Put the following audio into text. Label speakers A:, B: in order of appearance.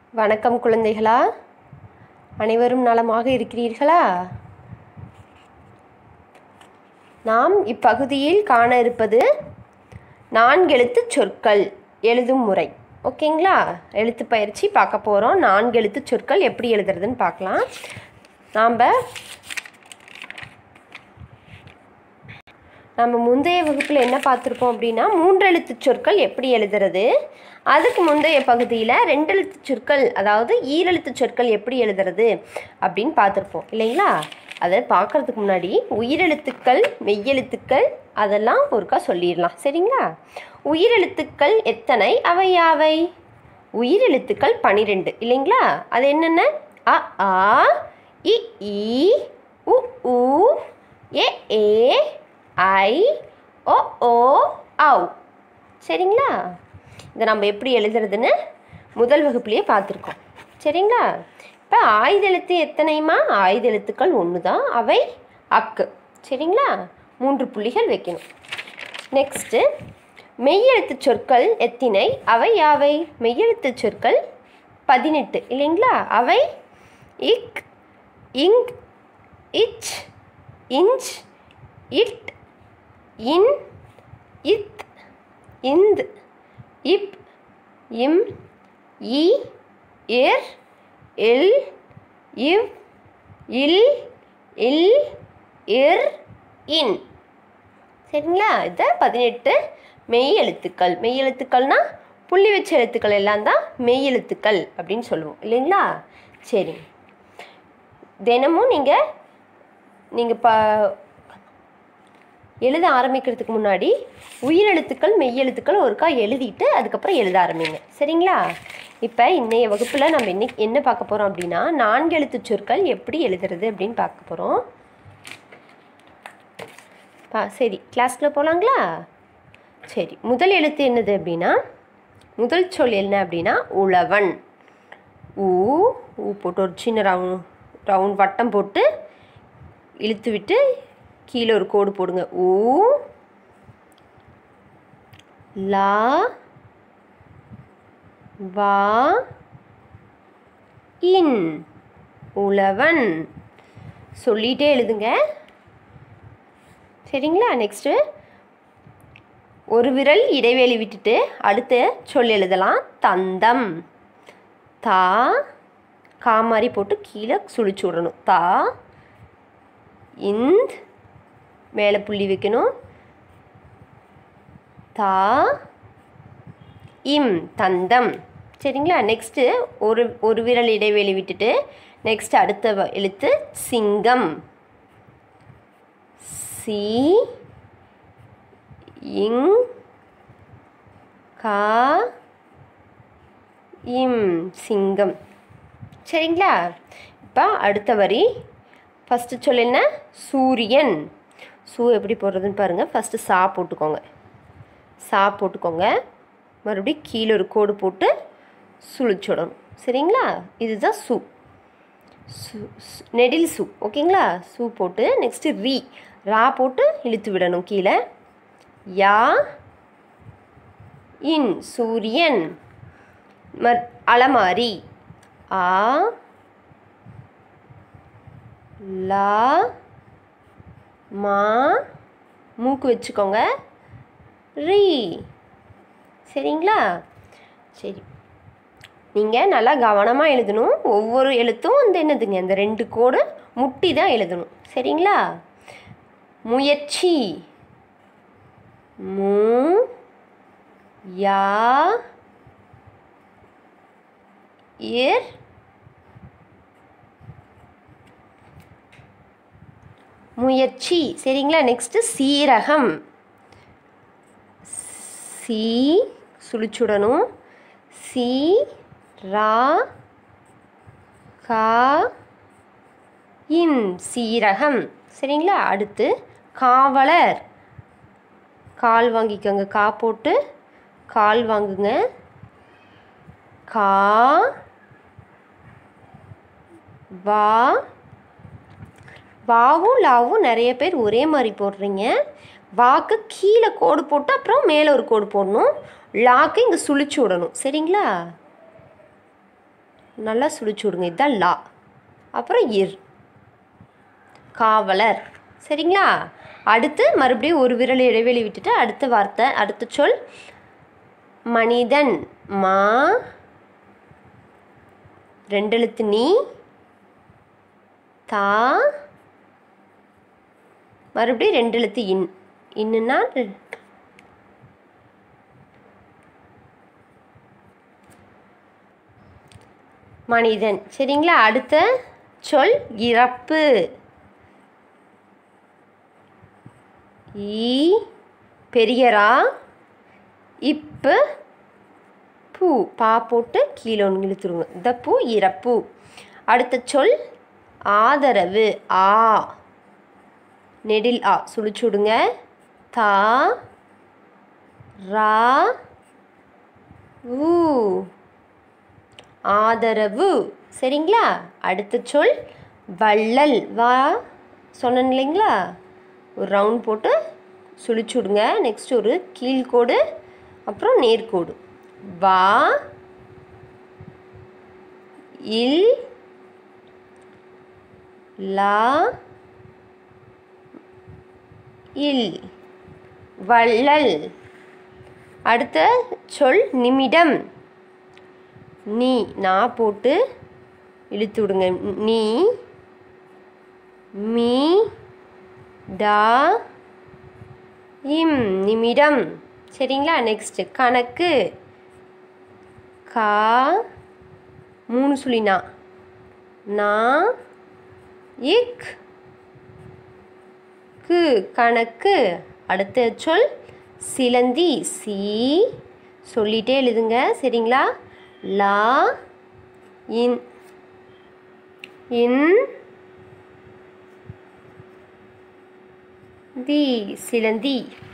A: வணக்கம் குழந்தைகளா அனைவரும் நலமாக இருக்கிறீர்களா நாம் இப்பகுதியில் காண இருப்பது நான்கெழுத்து சொற்கள் எழுதும் முறை ஓகேங்களா எழுத்து பயிற்சி பார்க்க போகிறோம் நான்கெழுத்து சொற்கள் எப்படி எழுதுறதுன்னு பார்க்கலாம் நாம் நம்ம முந்தைய வகுப்பில் என்ன பார்த்துருப்போம் அப்படின்னா மூன்றெழுத்து சொற்கள் எப்படி எழுதுறது அதுக்கு முந்தைய பகுதியில் ரெண்டெழுத்து சொற்கள் அதாவது ஈரெழுத்து சொற்கள் எப்படி எழுதுறது அப்படின்னு பார்த்துருப்போம் இல்லைங்களா அதை பார்க்கறதுக்கு முன்னாடி உயிரெழுத்துக்கள் மெய்யெழுத்துக்கள் அதெல்லாம் ஒருக்கா சொல்லிடலாம் சரிங்களா உயிரெழுத்துக்கள் எத்தனை அவை யாவை உயிரெழுத்துக்கள் பனிரெண்டு இல்லைங்களா அது என்னென்ன அ ஆ இ ஈ உ ஊ ஏ ஏ ஐ ஓ ஓ ஔ சரிங்களா இதை நம்ம எப்படி எழுதுறதுன்னு முதல் வகுப்புலேயே பார்த்துருக்கோம் சரிங்களா இப்போ ஆயுத எழுத்து எத்தனையுமா ஆயுத எழுத்துக்கள் ஒன்று தான் அவை அக்கு சரிங்களா மூன்று புள்ளிகள் வைக்கணும் நெக்ஸ்ட்டு மெய்யெழுத்து சொற்கள் எத்தினை அவை யாவை மெய்யெழுத்து சொற்கள் பதினெட்டு இல்லைங்களா அவை இக் இங் இச் இஞ்ச் இட் இன் இத் இந்த் இப் இம் இ இர் இல் இவ் இல் இல் இர் இன் சரிங்களா இது பதினெட்டு மெய் எழுத்துக்கள் மெய் எழுத்துக்கள்னா புள்ளி வச்ச எழுத்துக்கள் எல்லாம் தான் மெய் எழுத்துக்கள் அப்படின்னு சொல்லுவோம் இல்லைங்களா சரி தினமும் நீங்கள் நீங்கள் ப எழுத ஆரம்பிக்கிறதுக்கு முன்னாடி உயிரெழுத்துக்கள் மெய்யெழுத்துக்கள் ஒருக்கா எழுதிட்டு அதுக்கப்புறம் எழுத ஆரம்பிங்க சரிங்களா இப்போ இன்னைய வகுப்பில் நம்ம இன்னைக்கு என்ன பார்க்க போகிறோம் அப்படின்னா நான்கு எழுத்து சொற்கள் எப்படி எழுதுறது அப்படின்னு பார்க்க போகிறோம் பா சரி கிளாஸ்க்குள்ள போகலாங்களா சரி முதல் எழுத்து என்னது அப்படின்னா முதல் சொல் என்ன அப்படின்னா உழவன் ஊ ஊ போட்டு ஒரு சின்ன ரவுண்ட் ரவுண்ட் வட்டம் போட்டு இழுத்து விட்டு கீழே ஒரு கோடு போடுங்க ஊ லா வா இன் உழவன் சொல்லிட்டே எழுதுங்க சரிங்களா நெக்ஸ்ட்டு ஒரு விரல் இடைவெளி விட்டுட்டு அடுத்த சொல் எழுதலாம் தந்தம் தா கா மாதிரி போட்டு கீழே சுழிச்சு விடணும் தா இந்த் மேலே புள்ளி வைக்கணும் தா இம் தந்தம் சரிங்களா நெக்ஸ்ட்டு ஒரு ஒரு விரல் இடைவெளி விட்டுட்டு நெக்ஸ்ட் அடுத்த வ- எழுத்து சிங்கம் சி இங் கா இம் சிங்கம் சரிங்களா இப்போ அடுத்த வரி ஃபஸ்ட்டு சொல் என்ன சூரியன் சூ எப்படி போடுறதுன்னு பாருங்கள் ஃபஸ்ட்டு சா போட்டுக்கோங்க சா போட்டுக்கோங்க மறுபடியும் கீழே ஒரு கோடு போட்டு சுழிச்சுடணும் சரிங்களா இதுதான் சு சு சு- நெடில் சு ஓகேங்களா சு போட்டு நெக்ஸ்ட்டு ரீ ரா போட்டு இழுத்து விடணும் கீழே யா இன் சூரியன் மர் அலமாரி ஆ லா மா மூக்கு வச்சுக்கோங்க ரீ சரிங்களா சரி நீங்கள் நல்லா கவனமாக எழுதணும் ஒவ்வொரு எழுத்தும் வந்து என்னதுங்க இந்த ரெண்டு கோடு முட்டி தான் எழுதணும் சரிங்களா முயற்சி மு யா இர் முயற்சி சரிங்களா நெக்ஸ்ட்டு சீரகம் சி சுழிச்சுடணும் சி ரா கா இம் சீரகம் சரிங்களா அடுத்து காவலர் கால் வாங்கிக்கோங்க கா போட்டு கால் வாங்குங்க கா வா வாவும் லாவும் நிறைய பேர் ஒரே மாதிரி போடுறீங்க வாக்கு கீழே கோடு போட்டு அப்புறம் மேலே ஒரு கோடு போடணும் லாக்கு இங்கே சுழிச்சு விடணும் சரிங்களா நல்லா சுழிச்சு விடுங்க இதுதான் லா அப்புறம் இர் காவலர் சரிங்களா அடுத்து மறுபடியும் ஒரு விரல் இடைவெளி விட்டுட்டு அடுத்த வார்த்தை அடுத்த சொல் மனிதன் மா ரெண்டெழுத்து நீ தா மறுபடியும் ரெண்டு எழுத்து இன் இன்னுன்னா மனிதன் சரிங்களா அடுத்த சொல் இறப்பு ஈ பெரியரா இப்பு பூ பா போட்டு கீழே ஒன்று இழுத்துருங்க இந்த பூ இறப்பு அடுத்த சொல் ஆதரவு ஆ நெடில் ஆ சுழிச்சு விடுங்க தா ரா ஊ ஆதரவு சரிங்களா அடுத்த சொல் வள்ளல் வா சொன்னேன் இல்லைங்களா ஒரு ரவுண்ட் போட்டு சுழிச்சு விடுங்க நெக்ஸ்ட் ஒரு கீழ்கோடு அப்புறம் நேர்கோடு வா இல் லா இல் வள்ளல் அடுத்த சொல் நிமிடம் நீ நான் போட்டு இழுத்து விடுங்க நீ மீ டா இம் நிமிடம் சரிங்களா நெக்ஸ்ட்டு கணக்கு கா மூணு சுழினா நா இக் கு கணக்கு அடுத்த சொல் சிலந்தி சி சொல்லிட்டே எழுதுங்க சரிங்களா லா இன் இன் தி சிலந்தி